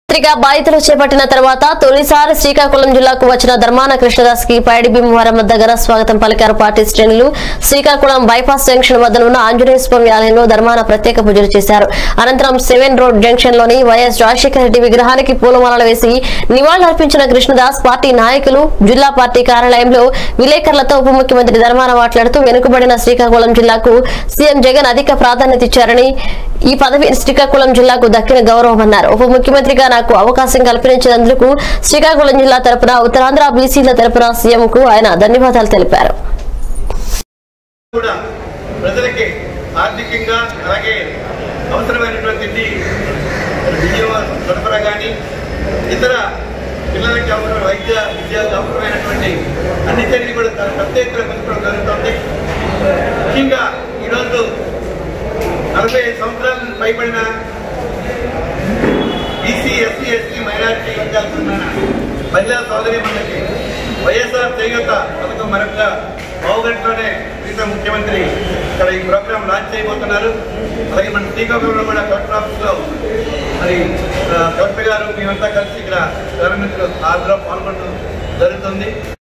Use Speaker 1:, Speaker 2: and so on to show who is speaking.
Speaker 1: మంత్రిగా బాధ్యతలు చేపట్టిన తర్వాత తొలిసారి శ్రీకాకుళం జిల్లాకు వచ్చిన ధర్మాన కృష్ణదాస్ కి పైడి భీమవరం వద్ద ఘన స్వాగతం పలికారు పార్టీ శ్రేణులు శ్రీకాకుళం బైపాస్ జంక్షన్ వద్ద ఉన్న ఆంజనేయ స్వామి ఆలయంలో ధర్మాన ప్రత్యేక పూజలు చేశారు అనంతరం సెవెన్ రోడ్ జంక్షన్ లోని వైఎస్ రాజశేఖర రెడ్డి విగ్రహానికి పూలమాలలు వేసి నివాళులర్పించిన కృష్ణదాస్ పార్టీ నాయకులు జిల్లా పార్టీ కార్యాలయంలో విలేకరులతో ఉప ముఖ్యమంత్రి ధర్మాన మాట్లాడుతూ వెనుకబడిన శ్రీకాకుళం జిల్లాకు సీఎం జగన్ అధిక ప్రాధాన్యత ఇచ్చారని ఈ పదవి శ్రీకాకుళం జిల్లాకు దక్కిన గౌరవమన్నారు ఉప ముఖ్యమంత్రిగా నాకు అవకాశం కల్పించినందుకు శ్రీకాకుళం జిల్లా తరపున ఉత్తరాంధ్ర బీసీల తరపున సీఎం కు ఆయన ధన్యవాదాలు తెలిపారు
Speaker 2: కూడా ప్రజలకి ఆర్థికంగా అలాగే అవసరమైనటువంటి బియ్యం సరఫరా కానీ ఇతర పిల్లలకి అవసరం వైద్య విద్యకు అవసరమైనటువంటి అన్ని చర్యలు కూడా చాలా పెద్ద ఎత్తున పెంచడం జరుగుతుంది ముఖ్యంగా ఈరోజు నలభై ఐదు సంవత్సరాలు పైబడిన బీసీ ఎస్సీ ఎస్టీ మైనారిటీ వర్గాలకు ఉన్న మహిళా సోదరి మండలికి వైఎస్ఆర్ చేయూత పథకం మరొక పావుగంటలోనే ప్రీత ముఖ్యమంత్రి ఇక్కడ ఈ ప్రోగ్రాం లాంచ్ చేయబోతున్నారు అలాగే మన శ్రీకాకుళంలో కూడా కలెక్టర్ ఆఫీస్లో మరి ఆ, కలెక్టర్ గారు మేమంతా కలిసి ఇక్కడ ప్రారంభించడం ఆంధ్ర పాల్గొనడం జరుగుతుంది